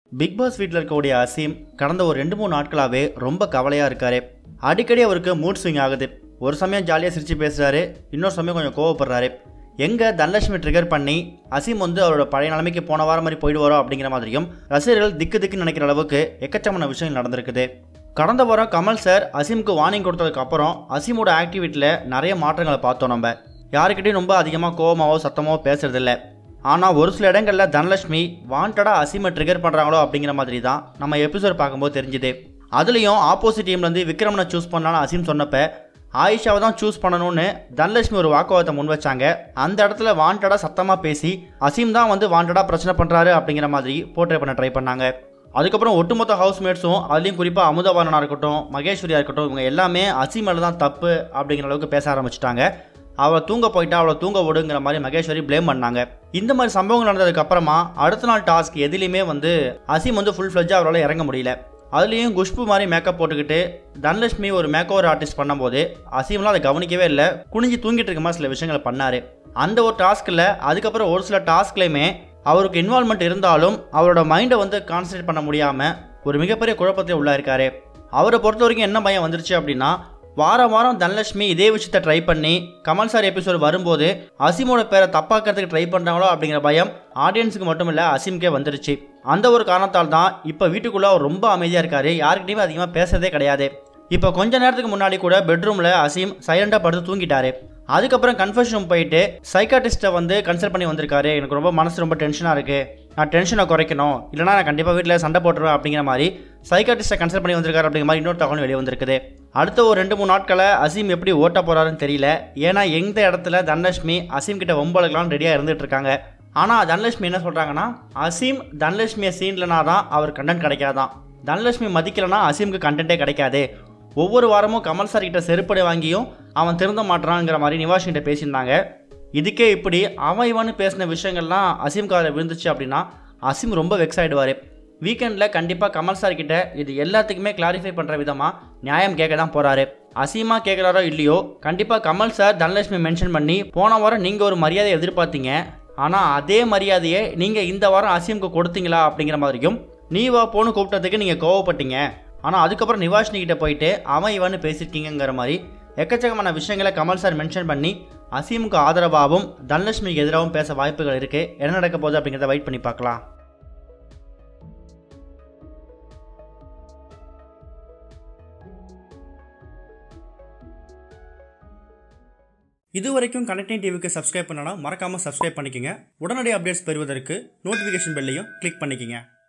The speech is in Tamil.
பிக் பாஸ் வீட்டில் இருக்கக்கூடிய அசீம் கடந்த ஒரு ரெண்டு மூணு நாட்களாகவே ரொம்ப கவலையாக இருக்காரு அடிக்கடி அவருக்கு மூட் ஸ்விங் ஆகுது ஒரு சமயம் ஜாலியாக சிரித்து பேசுகிறாரு இன்னொரு சமயம் கொஞ்சம் கோவப்படுறாரு எங்கே தனலட்சுமி ட்ரிகர் பண்ணி அசீம் வந்து அவரோட பழைய நிலைமைக்கு போன வாரம் மாதிரி போயிடுவாரோ அப்படிங்கிற மாதிரியும் ரசிகர்கள் திக்கு திக்குன்னு நினைக்கிற அளவுக்கு எக்கச்சக்கமான விஷயங்கள் நடந்திருக்குது கடந்த வாரம் கமல் சார் அசீமுக்கு வார்னிங் கொடுத்ததுக்கு அப்புறம் அசீமோட ஆக்டிவிட்டியில் நிறைய மாற்றங்களை பார்த்தோம் நம்ம யாருக்கிட்டையும் ரொம்ப அதிகமாக கோவமாவோ சத்தமாவோ பேசுறதில்ல ஆனால் ஒரு சில இடங்களில் தனலட்சுமி வாண்டடாக அசீமை ட்ரிகர் பண்ணுறாங்களோ அப்படிங்கிற மாதிரி தான் நம்ம எபிசோட் பார்க்கும்போது தெரிஞ்சுது அதுலேயும் ஆப்போசிட் டீம்லேருந்து விக்ரமனை சூஸ் பண்ணலான்னு அசீம் சொன்னப்ப ஆயிஷாவை தான் சூஸ் பண்ணணும்னு தனலட்சுமி ஒரு வாக்குவாதத்தை முன் வச்சாங்க அந்த இடத்துல வாண்டடாக சத்தமாக பேசி அசீம் தான் வந்து வாண்டடாக பிரச்சனை பண்ணுறாரு அப்படிங்கிற மாதிரி போர்ட்ரே பண்ண ட்ரை பண்ணாங்க அதுக்கப்புறம் ஒட்டுமொத்த ஹவுஸ்மேட்ஸும் அதுலேயும் குறிப்பாக அமுதவாரனாக இருக்கட்டும் மகேஸ்வரியாக இருக்கட்டும் இவங்க எல்லாமே அசீம் மேலே தான் தப்பு அப்படிங்கிற அளவுக்கு பேச ஆரம்பிச்சிட்டாங்க அவளை தூங்க போயிட்டா அவளை தூங்க விடுங்கிற மாதிரி மகேஸ்வரி ப்ளேம் பண்ணாங்க இந்த மாதிரி சம்பவங்கள் நடந்ததுக்கு அப்புறமா அடுத்த நாள் டாஸ்க் எதுலேயுமே வந்து அசீம் வந்து ஃபுல் ஃப்ளெஜ்ஜாக அவரால் இறங்க முடியல அதுலேயும் குஷ்பு மாதிரி மேக்கப் போட்டுக்கிட்டு தனலட்சுமி ஒரு மேக் ஓவர் ஆர்டிஸ்ட் பண்ணும்போது அசீம்லாம் அதை கவனிக்கவே இல்லை குனிஞ்சு தூங்கிட்டு இருக்க மாதிரி சில விஷயங்களை பண்ணார் அந்த ஒரு டாஸ்கில் அதுக்கப்புறம் ஒரு சில டாஸ்க்லையுமே அவருக்கு இன்வால்மெண்ட் இருந்தாலும் அவரோட மைண்டை வந்து கான்சன்ட்ரேட் பண்ண முடியாமல் ஒரு மிகப்பெரிய குழப்பத்தில் உள்ளாயிருக்காரு அவரை பொறுத்த வரைக்கும் என்ன பயம் வந்துருச்சு அப்படின்னா வாரம் வாரம் தனலட்சுமி இதே விஷயத்த ட்ரை பண்ணி கமல் சார் எபிசோட் வரும்போது அசீமோட பேரை தப்பாக்கிறதுக்கு ட்ரை பண்ணுறாங்களோ அப்படிங்கிற பயம் ஆடியன்ஸுக்கு மட்டும் இல்லை அசீம்கே வந்துருச்சு அந்த ஒரு காரணத்தால் தான் இப்போ வீட்டுக்குள்ளே அவர் ரொம்ப அமைதியாக இருக்காரு யாருக்கிட்டையுமே அதிகமாக பேசுறதே கிடையாது இப்போ கொஞ்ச நேரத்துக்கு முன்னாடி கூட பெட்ரூமில் அசீம் சைலண்டாக படுத்து தூங்கிட்டாரு அதுக்கப்புறம் கன்ஃபர்ஷன் ரூம் போயிட்டு சைக்காட்டிஸ்ட்டை வந்து கன்சல்ட் பண்ணி வந்திருக்காரு எனக்கு ரொம்ப மனசு ரொம்ப டென்ஷனாக இருக்குது நான் டென்ஷனை குறைக்கணும் இல்லைனா நான் கண்டிப்பாக வீட்டில் சண்டை போட்டுருவேன் அப்படிங்கிற மாதிரி சைக்காட்டிஸ்ட்டை கன்சல்ட் பண்ணி வந்திருக்காரு அப்படிங்கிற மாதிரி இன்னொரு தகவல் வெளியே வந்திருக்குது அடுத்த ஒரு ரெண்டு மூணு நாட்களை அசீம் எப்படி ஓட்ட போகிறாருன்னு தெரியல ஏன்னா எந்த இடத்துல தனலட்சுமி அசீம் கிட்ட ஒம்பளுக்கெல்லாம் ரெடியாக இருந்துட்டு இருக்காங்க ஆனால் தனலட்சுமி என்ன சொல்கிறாங்கன்னா அசீம் தனலட்சுமியை சீன்லனா தான் அவர் கண்டென்ட் கிடைக்காதான் தனலட்சுமி மதிக்கலைன்னா அசீமுக்கு கண்டென்ட்டே கிடைக்காது ஒவ்வொரு வாரமும் கமல் சார் கிட்ட செருப்படை வாங்கியும் அவன் திருந்த மாட்டான்ங்கிற மாதிரி நிவாஷ் கிட்ட பேசியிருந்தாங்க இதுக்கே இப்படி அவன் இவனு பேசின விஷயங்கள்லாம் அசீம் காதில் விழுந்துச்சு அப்படின்னா அசீம் ரொம்ப வெக்ஸ் ஆகிடுவார் வீக்கெண்டில் கண்டிப்பாக கமல் சார் கிட்ட இது எல்லாத்துக்குமே கிளாரிஃபை பண்ணுற விதமாக நியாயம் கேட்க தான் போகிறாரு அசீமா கேட்குறாரோ இல்லையோ கண்டிப்பாக கமல் சார் தனலட்சுமி மென்ஷன் பண்ணி போன வாரம் நீங்கள் ஒரு மரியாதை எதிர்பார்த்தீங்க ஆனால் அதே மரியாதையை நீங்கள் இந்த வாரம் அசீமுக்கு கொடுத்தீங்களா அப்படிங்கிற மாதிரியும் நீ வா போன்னு கூப்பிட்டதுக்கு நீங்கள் கோவப்பட்டீங்க ஆனால் அதுக்கப்புறம் நிவாஷினி கிட்ட போயிட்டு அவன் இவன்னு பேசியிருக்கீங்கிற மாதிரி எக்கச்சக்கமான விஷயங்களை கமல் சார் மென்ஷன் பண்ணி அசீமுக்கு ஆதரவாகவும் தனலட்சுமிக்கு எதிராகவும் பேச வாய்ப்புகள் இருக்குது என்ன நடக்க போகுது அப்படிங்கிறத வெயிட் பண்ணி பார்க்கலாம் இது வரைக்கும் கனெக்டிங் டிவிக்கு சப்ஸ்கிரைப் பண்ணனா மறக்காமல் சப்ஸ்கிரைப் பண்ணிக்கங்க உடனடி அப்டேட்ஸ் பெறுவதற்கு நோட்டிஃபிகேஷன் பெல்லையும் கிளிக் பண்ணிக்கங்க